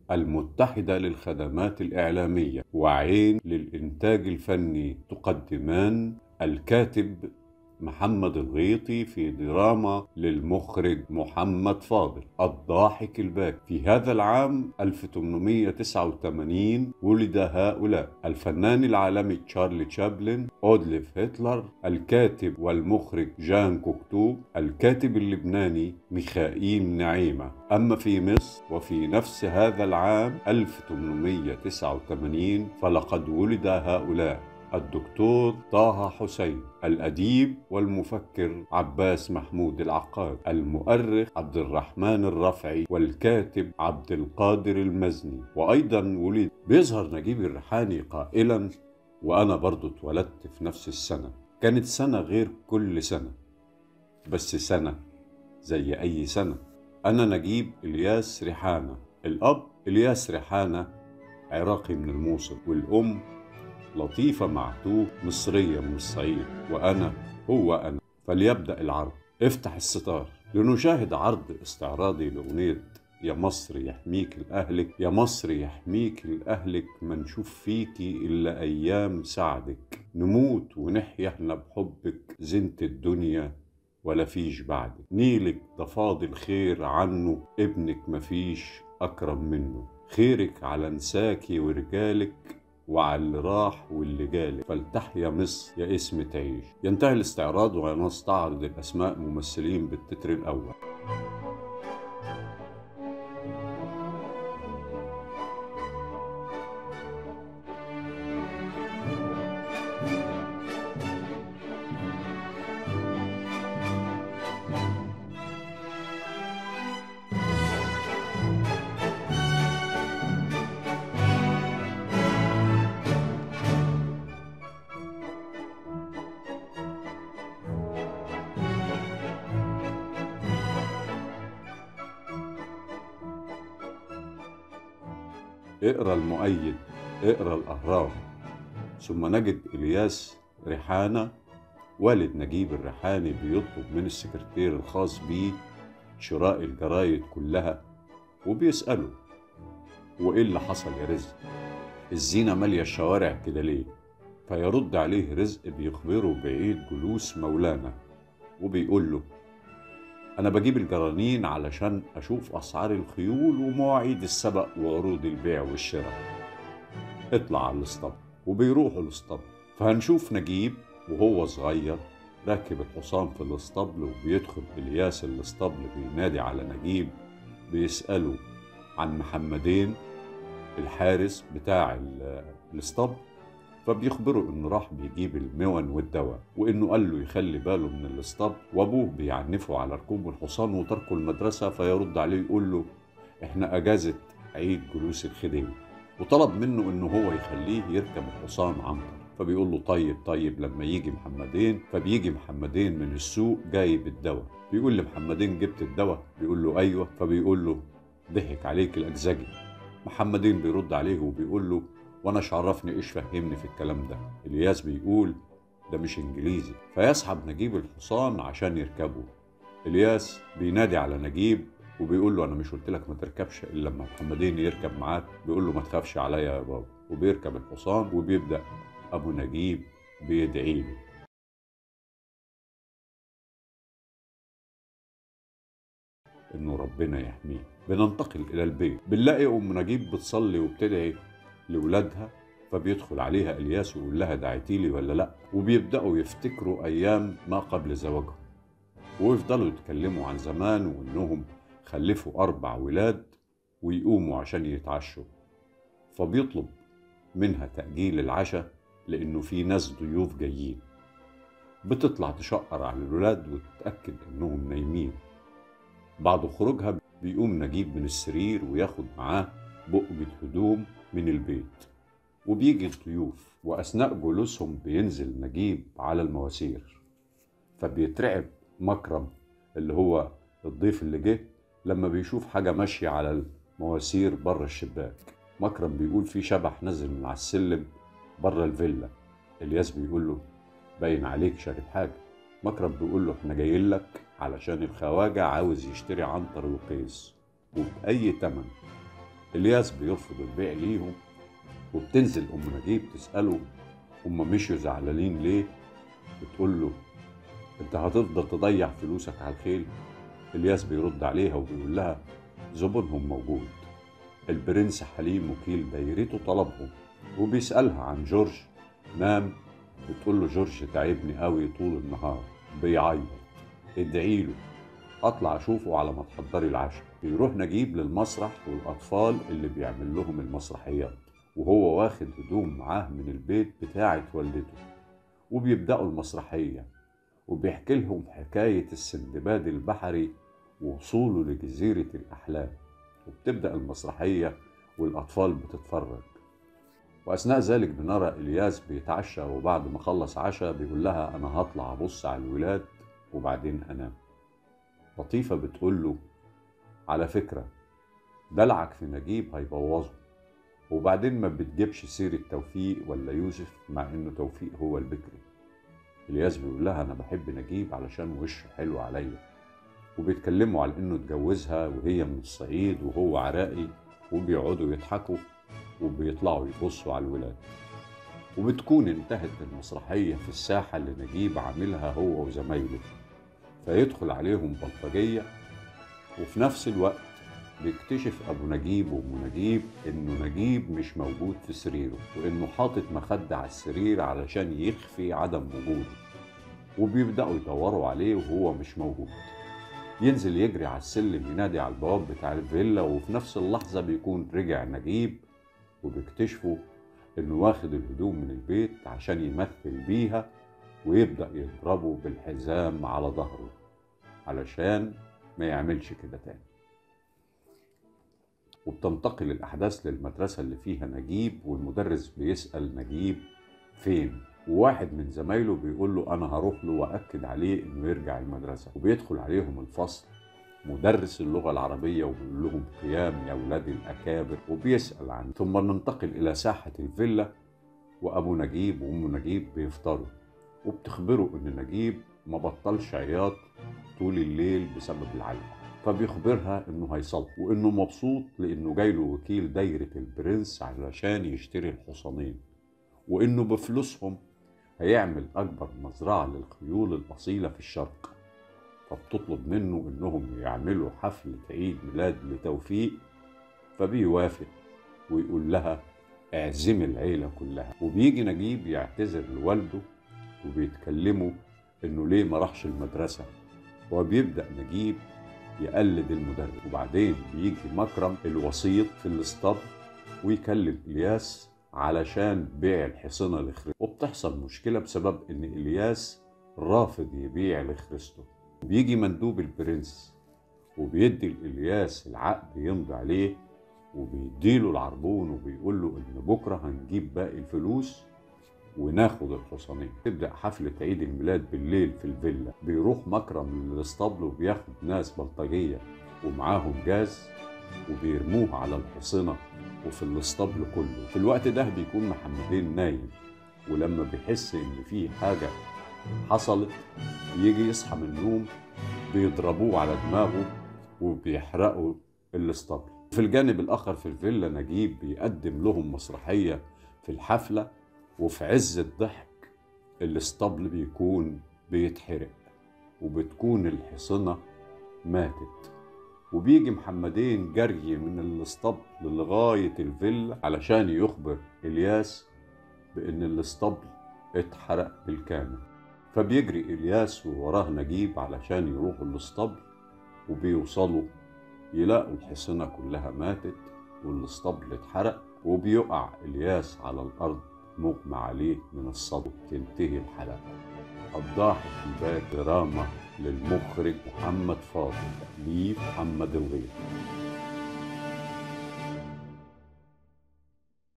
المتحدة للخدمات الإعلامية وعين للإنتاج الفني تقدمان الكاتب محمد الغيطي في دراما للمخرج محمد فاضل الضاحك الباكي في هذا العام 1889 ولد هؤلاء الفنان العالمي تشارلي تشابلن أودليف هتلر الكاتب والمخرج جان كوكتو الكاتب اللبناني ميخائيل نعيمة أما في مصر وفي نفس هذا العام 1889 فلقد ولد هؤلاء الدكتور طه حسين الأديب والمفكر عباس محمود العقاد المؤرخ عبد الرحمن الرفعي والكاتب عبد القادر المزني وأيضا ولد بيظهر نجيب الريحاني قائلا وأنا برضو اتولدت في نفس السنة كانت سنة غير كل سنة بس سنة زي أي سنة أنا نجيب إلياس ريحانة الأب إلياس ريحانة عراقي من الموصل والأم لطيفة معتوه مصرية من الصعيد وأنا هو أنا فليبدأ العرض افتح الستار لنشاهد عرض استعراضي لأغنية يا مصر يحميك لأهلك يا مصر يحميك لأهلك ما نشوف فيكي إلا أيام سعدك نموت ونحيا احنا بحبك زنت الدنيا ولا فيش بعدك نيلك ده فاضل خير عنه ابنك مفيش أكرم منه خيرك على نساكي ورجالك وعلى اللي راح واللي جالك فلتحيا مصر يا اسم تعيش ينتهي الاستعراض ونستعرض الأسماء ممثلين بالتتر الأول اقرا المؤيد اقرا الأهرام ثم نجد إلياس ريحانة والد نجيب الريحاني بيطلب من السكرتير الخاص بيه شراء الجرايد كلها وبيسأله وإيه اللي حصل يا رزق الزينة مالية الشوارع كده ليه فيرد عليه رزق بيخبره بعيد جلوس مولانا وبيقول له أنا بجيب الجرانين علشان أشوف أسعار الخيول ومواعيد السبق وعروض البيع والشراء اطلع على الاسطبل وبيروحوا الاسطبل فهنشوف نجيب وهو صغير راكب الحصان في الاسطبل وبيدخل إلياس الاسطبل بينادي على نجيب بيسأله عن محمدين الحارس بتاع ال- الاسطبل فبيخبره انه راح بيجيب المون والدواء وانه قال له يخلي باله من الاسطبل وابوه بيعنفه على ركوب الحصان وتركه المدرسه فيرد عليه يقول له احنا اجازه عيد جلوس الخديوي وطلب منه انه هو يخليه يركب الحصان عنتر فبيقول له طيب طيب لما يجي محمدين فبيجي محمدين من السوق جايب الدواء بيقول لمحمدين جبت الدواء بيقول له ايوه فبيقول له ضحك عليك الاجزجي محمدين بيرد عليه وبيقول له وانا ايش عرفني ايش فهمني في الكلام ده الياس بيقول ده مش انجليزي فيسحب نجيب الحصان عشان يركبه الياس بينادي على نجيب وبيقول له انا مش قلت لك ما تركبش الا لما محمدين يركب معاك بيقول له ما تخافش عليا يا بابا وبيركب الحصان وبيبدا ابو نجيب بيدعي له انه ربنا يحميه بننتقل الى البيت بنلاقي ام نجيب بتصلي وبتدعي لولادها فبيدخل عليها الياس ويقول لها دعيتي لي ولا لا وبيبداوا يفتكروا ايام ما قبل زواجهم ويفضلوا يتكلموا عن زمان وانهم خلفوا اربع ولاد ويقوموا عشان يتعشوا فبيطلب منها تاجيل العشاء لانه في ناس ضيوف جايين بتطلع تشقر على الولاد وتتاكد انهم نايمين بعد خروجها بيقوم نجيب من السرير وياخد معاه بقبة هدوم من البيت وبيجي الضيوف وأثناء جلوسهم بينزل نجيب على المواسير فبيترعب مكرم اللي هو الضيف اللي جه لما بيشوف حاجة ماشية على المواسير بره الشباك مكرم بيقول في شبح نزل من على السلم بره الفيلا الياس بيقول له باين عليك شارب حاجة مكرم بيقول له احنا جايين لك علشان الخواجة عاوز يشتري عنتر وقيس وبأي تمن الياس بيرفض البيع ليهم وبتنزل ام نجيب تساله هم مشيوا زعلانين ليه بتقول له انت هتفضل تضيع فلوسك على الخيل الياس بيرد عليها وبيقول لها زبونهم موجود البرنس حليم وكيل دايرته طلبهم وبيسألها عن جورج نام بتقول له جورج تعبني قوي طول النهار بيعيط ادعي له اطلع اشوفه على ما تحضري العشاء بيروح نجيب للمسرح والاطفال اللي بيعمل لهم المسرحيات وهو واخد هدوم معاه من البيت بتاعة والدته وبيبدأوا المسرحية وبيحكي لهم حكاية السندباد البحري ووصوله لجزيرة الأحلام وبتبدأ المسرحية والأطفال بتتفرج وأثناء ذلك بنرى إلياس بيتعشى وبعد ما خلص عشاء بيقول لها أنا هطلع أبص على الولاد وبعدين أنام لطيفة بتقول له على فكرة دلعك في نجيب هيبوظه وبعدين ما بتجيبش سيرة توفيق ولا يوسف مع إنه توفيق هو البكري الياس بيقول لها أنا بحب نجيب علشان وشه حلو عليا وبيتكلموا على إنه اتجوزها وهي من الصعيد وهو عراقي وبيقعدوا يضحكوا وبيطلعوا يبصوا على الولاد وبتكون انتهت المسرحية في الساحة اللي نجيب عاملها هو وزمايله فيدخل عليهم بلطجية وفي نفس الوقت بيكتشف أبو نجيب وأم نجيب إنه نجيب مش موجود في سريره وإنه حاطط مخدة على السرير علشان يخفي عدم وجوده وبيبدأوا يدوروا عليه وهو مش موجود ينزل يجري على السلم ينادي على البواب بتاع الفيلا وفي نفس اللحظة بيكون رجع نجيب وبيكتشفوا إنه واخد الهدوم من البيت عشان يمثل بيها ويبدأ يضربه بالحزام على ظهره علشان ما يعملش كده تاني وبتنتقل الأحداث للمدرسة اللي فيها نجيب والمدرس بيسأل نجيب فين وواحد من زمايله بيقول له أنا هروح له وأكد عليه إنه يرجع المدرسة وبيدخل عليهم الفصل مدرس اللغة العربية وبيقول لهم قيام يا ولاد الأكابر وبيسأل عنه ثم ننتقل إلى ساحة الفيلا وأبو نجيب وأم نجيب بيفطروا وبتخبره إن نجيب ما بطلش عياط طول الليل بسبب العلقة فبيخبرها انه هيصلح وانه مبسوط لانه جاي له وكيل دايرة البرنس علشان يشتري الحصانين وانه بفلوسهم هيعمل اكبر مزرعة للخيول الاصيلة في الشرق فبتطلب منه انهم يعملوا حفلة عيد ميلاد لتوفيق فبيوافق ويقول لها اعزمي العيلة كلها وبيجي نجيب يعتذر لوالده وبيتكلموا انه ليه ما راحش المدرسة وبيبدأ نجيب يقلد المدرب وبعدين بيجي مكرم الوسيط في الاسطبل ويكلم الياس علشان بيع الحصنة لخريستو وبتحصل مشكلة بسبب ان الياس رافض يبيع لخريستو بيجي مندوب البرنس وبيدي الياس العقد يمضي عليه وبيديله العربون وبيقول له ان بكره هنجيب باقي الفلوس وناخد الحصانين تبدا حفله عيد الميلاد بالليل في الفيلا بيروح مكرم للاسطبل وبياخد ناس بلطجيه ومعاهم جاز وبيرموه على الحصنه وفي الاسطبل كله في الوقت ده بيكون محمدين نايم ولما بيحس ان في حاجه حصلت يجي يصحى من النوم بيضربوه على دماغه وبيحرقوا الاسطبل في الجانب الاخر في الفيلا نجيب بيقدم لهم مسرحيه في الحفله وفي عز الضحك الاسطبل بيكون بيتحرق وبتكون الحصنة ماتت وبيجي محمدين جري من الاسطبل لغاية الفيلا علشان يخبر إلياس بإن الاسطبل اتحرق بالكامل فبيجري إلياس ووراه نجيب علشان يروحوا الاسطبل وبيوصلوا يلاقوا الحصنة كلها ماتت والاسطبل اتحرق وبيقع إلياس على الأرض مغمى عليه من الصدمة تنتهي الحلقة الضاحك الباك دراما للمخرج محمد فاضل تأليف محمد الغيط